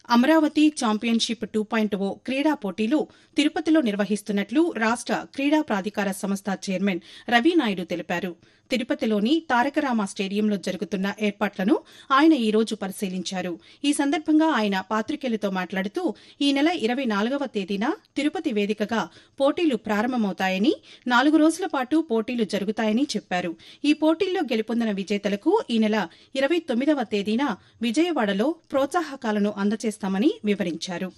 Amaravati championship two point O క్రీడా పోటీలు తిరుపతిలో నిర్వహిస్తున్నట్లు రాష్ట క్రీడా ప్రాధికార సంస్థ చైర్మన్ రవినాయుడు తెలిపారు తిరుపతిలోని తారకరామ స్టేడియంలో జరుగుతున్న ఏర్పాట్లను ఆయన ఈ రోజు పరిశీలించారు ఈ సందర్భంగా ఆయన పాతికేయులతో మాట్లాడుతూ ఈ నెల ఇరవై నాలుగవ తేదీన తిరుపతి వేదికగా పోటీలు ప్రారంభమవుతాయని నాలుగు రోజుల పాటు పోటీలు జరుగుతాయని చెప్పారు ఈ పోటీల్లో గెలుపొందిన విజేతలకు ఈ నెల ఇరవై తొమ్మిదవ తేదీన విజయవాడలో ప్రోత్సాహకాలను అందజేస్తామని వివరించారు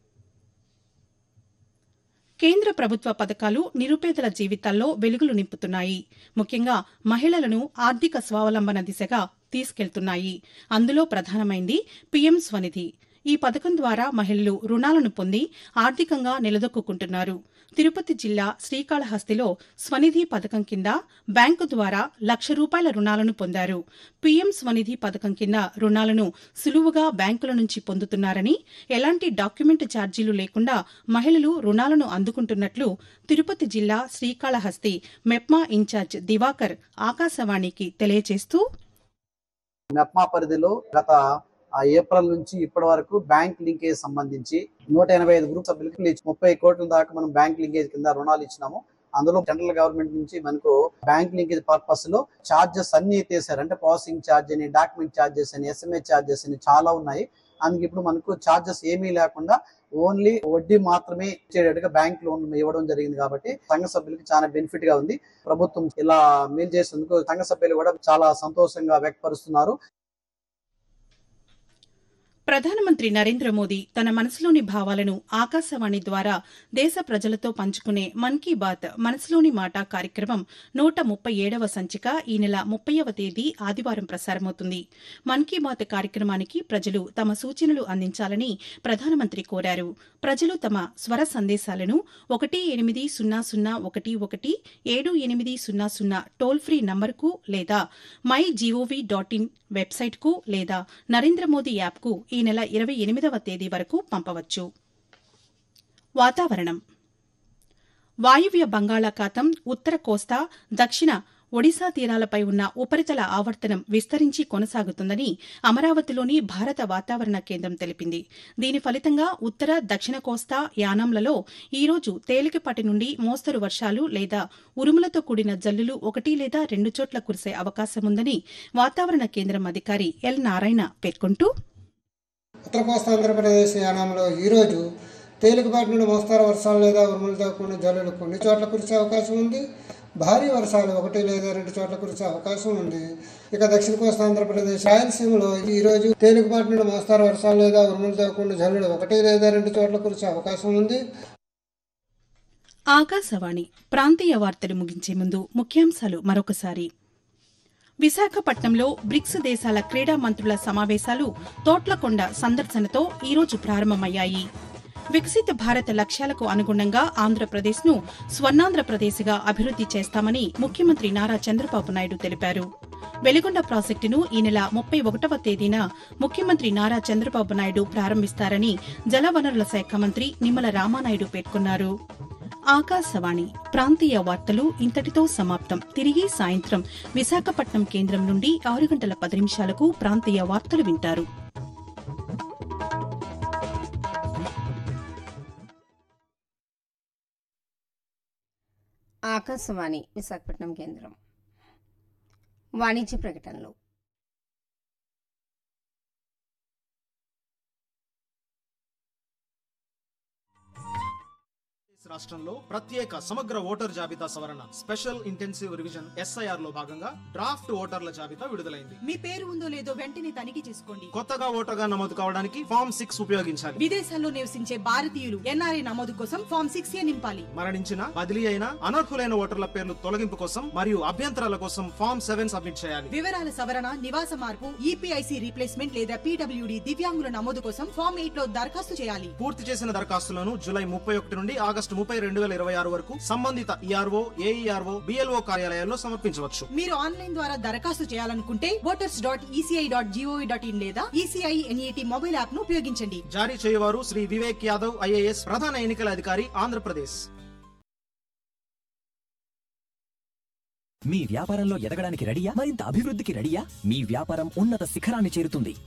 కేంద్ర ప్రభుత్వ పథకాలు నిరుపేదల జీవితాల్లో వెలుగులు నింపుతున్నాయి ముఖ్యంగా మహిళలను ఆర్థిక స్వావలంబన దిశగా తీసుకెళ్తున్నాయి అందులో ప్రధానమైంది పీఎం స్వనిధి ఈ పథకం ద్వారా మహిళలు రుణాలను పొంది ఆర్థికంగా నిలదొక్కుంటున్నారు తిరుపతి జిల్లా శ్రీకాళహస్తిలో స్వనిధి పథకం కింద బ్యాంకు ద్వారా లక్ష రూపాయల రుణాలను పొందారు పీఎం స్వనిధి పథకం కింద రుణాలను సులువుగా బ్యాంకుల నుంచి పొందుతున్నారని ఎలాంటి డాక్యుమెంట్ ఛార్జీలు లేకుండా మహిళలు రుణాలను అందుకుంటున్నట్లు తిరుపతి జిల్లా శ్రీకాళహస్తి మెప్మా ఇన్ఛార్జ్ దివాకర్ ఆకాశవాణికి తెలియజేస్తూ మెప్మా పరిధిలో గత ఆ ఏప్రిల్ నుంచి ఇప్పటి వరకు బ్యాంక్ లింకేజ్ సంబంధించి నూట ఎనభై ఐదు గ్రూప్ సభ్యులకు ఇచ్చి ముప్పై కోట్ల దాకా మనం బ్యాంక్ లింకేజ్ కింద రుణాలు ఇచ్చినాము అందులో సెంట్రల్ గవర్నమెంట్ నుంచి మనకు బ్యాంక్ లింకేజ్ పర్పస్ లో చార్జెస్ అన్ని ఎత్తేసారు అంటే ప్రాసెసింగ్ ఛార్జ్ అని డాక్యుమెంట్ ఛార్జెస్ అని ఎస్ఎంఏ ఛార్జెస్ అని చాలా ఉన్నాయి అందుకే ఇప్పుడు మనకు ఛార్జెస్ ఏమీ లేకుండా ఓన్లీ వడ్డీ మాత్రమే ఇచ్చేటట్టుగా బ్యాంక్ లోన్ ఇవ్వడం జరిగింది కాబట్టి సంఘ సభ్యులకి చాలా బెనిఫిట్ గా ఉంది ప్రభుత్వం ఇలా మేలు చేసేందుకు సంఘ సభ్యులు కూడా చాలా సంతోషంగా వ్యక్తపరుస్తున్నారు ప్రధానమంత్రి నరేంద్ర మోదీ తన మనసులోని భావాలను ఆకాశవాణి ద్వారా దేశ ప్రజలతో పంచుకునే మన్ కీ బాత్ మనసులోని మాట కార్యక్రమం నూట ముప్పై ఏడవ సంచిక ఈ నెల ముప్పైవ తేదీ ఆదివారం ప్రసారమవుతుంది మన్ కీ బాత్ కార్యక్రమానికి ప్రజలు తమ సూచనలు అందించాలని ప్రధానమంత్రి కోరారు ప్రజలు తమ స్వర సందేశాలను ఒకటి ఎనిమిది సున్నా సున్నా ఒకటి ఒకటి ఏడు ఎనిమిది సున్నా సున్నా టోల్ ఫ్రీ నంబర్కు లేదా మై జీఓవీ డాట్ ఇన్ వెబ్సైట్కు లేదా నరేంద్ర మోదీ యాప్కు ఈ నెల ఇరవై ఎనిమిదవ తేదీ వరకు పంపవచ్చు వాతావరణం వాయువ్య బంగాళాఖాతం ఉత్తర కోస్తా దక్షిణ ఒడిశా తీరాలపై ఉన్న ఉపరితల ఆవర్తనం విస్తరించి కొనసాగుతుందని అమరావతిలోని భారత వాతావరణ కేంద్రం తెలిపింది దీని ఫలితంగా ఉత్తర దక్షిణ కోస్తా యానాంలలో ఈ రోజు తేలికపాటి నుండి మోస్తరు వర్షాలు లేదా ఉరుములతో కూడిన జల్లులు ఒకటి లేదా రెండు చోట్ల కురిసే అవకాశముందని వాతావరణ కేంద్రం అధికారి ఎల్ నారాయణ పేర్కొంటూ ఉత్తర కోస్తా ఆంధ్రప్రదేశ్ యానంలో ఈరోజు తేలికపాటి నుండి మోస్తారు వర్షాలు లేదా ఉరుములతో కూడిన జల్లులు కొన్ని చోట్ల కురిసే అవకాశం ఉంది భారీ వర్షాలు ఒకటి లేదా రెండు చోట్ల కురిసే అవకాశం ఉంది ఇక దక్షిణ కోస్తా ఆంధ్రప్రదేశ్ రాయలసీమలో ఈరోజు తేలికపాటి నుండి మోస్తారు వర్షాలు లేదా ఉరుములతో కూడిన జల్లులు ఒకటి లేదా రెండు చోట్ల కురిసే అవకాశం ఉంది ఆకాశవాణి ప్రాంతీయ వార్తలు ముగించే ముందు ముఖ్యాంశాలు మరొకసారి విశాఖపట్నంలో బ్రిక్స్ దేశాల క్రీడా మంత్రుల సమావేశాలు తోట్లకొండ సందర్శనతో ఈరోజు ప్రారంభమయ్యాయి వికసిత భారత్ లక్ష్యాలకు అనుగుణంగా ఆంధ్రప్రదేశ్ను స్వర్ణాంధ్రప్రదేశ్గా అభివృద్ది చేస్తామని ముఖ్యమంత్రి నారా చంద్రబాబు నాయుడు తెలిపారు వెలిగొండ ప్రాజెక్టును ఈ నెల ముప్పై ఒకటవ తేదీన ముఖ్యమంత్రి నారా చంద్రబాబు నాయుడు ప్రారంభిస్తారని జలవనరుల శాఖ మంత్రి నిమ్మల రామానాయుడు పేర్కొన్నారు ఆకాశవాణి ప్రాంతీయ వార్తలు ఇంతటితో సమాప్తం తిరిగి సాయంత్రం విశాఖపట్నం కేంద్రం నుండి ఆరు గంటల పది నిమిషాలకు ప్రాంతీయ వార్తలు వింటారు ఆకాశవాణి విశాఖపట్నం కేంద్రం వాణిజ్య ప్రకటనలు రాష్ట్రంలో ప్రత్యేక సమగ్ర ఓటర్ జాబితా సవరణ స్పెషల్ ఇంటెన్సివ్ రివిజన్ ఎస్ఐఆర్ లో భాగంగా డ్రాఫ్ట్ ఓటర్ల జాబితా విడుదలైంది మీ పేరు ఉందో లేదో వెంటనే తనిఖీ చేసుకోండి కొత్తగా ఓటర్గా నమోదు కావడానికి ఫామ్ సిక్స్ ఉపయోగించాలి విదేశాల్లో నివసించే భారతీయులు ఎన్ఆర్ఐ నమోదు కోసం ఫామ్ సిక్స్ ఏ నింపాలి మరణించిన బదిలీ అయిన అనర్హులైన ఓటర్ల పేర్లు తొలగింపు కోసం మరియు అభ్యంతరాల కోసం ఫామ్ సెవెన్ సబ్మిట్ చేయాలి వివరాల సవరణ నివాస మార్పు ఈపీఐసి రీప్లేస్మెంట్ లేదా పీడబ్ల్యూడి దివ్యాంగుల నమోదు కోసం ఫామ్ ఎయిట్ లో దరఖాస్తు చేయాలి పూర్తి చేసిన దరఖాస్తులను జూలై ముప్పై ఒకటి నుండి ఆగస్టు ముప్పై రెండు వేల ఇరవై ఆరు వరకు సంబంధిత ఈఆర్ఓ ఏఈఆర్ఓ బిఎల్ఓ కార్యాలయాల్లో సమర్పించవచ్చు మీరు ఆన్లైన్ ద్వారా దరఖాస్తు చేయాలనుకుంటే voters dot ECI dot GOV dot in లేదా ఈసీఐ ఎన్ఈటి మొబైల్ యాప్ ను ఉపయోగించండి జారీ చేయవారు శ్రీ వివేక్ యాదవ్ ఐఏఎస్ ప్రధాన ఎన్నికల అధికారి ఆంధ్రప్రదేశ్ మీ వ్యాపారంలో ఎదగడానికి రెడీయా మరింత అభివృద్ధికి రెడీయా మీ వ్యాపారం ఉన్నత శిఖరాన్ని చేరుతుంది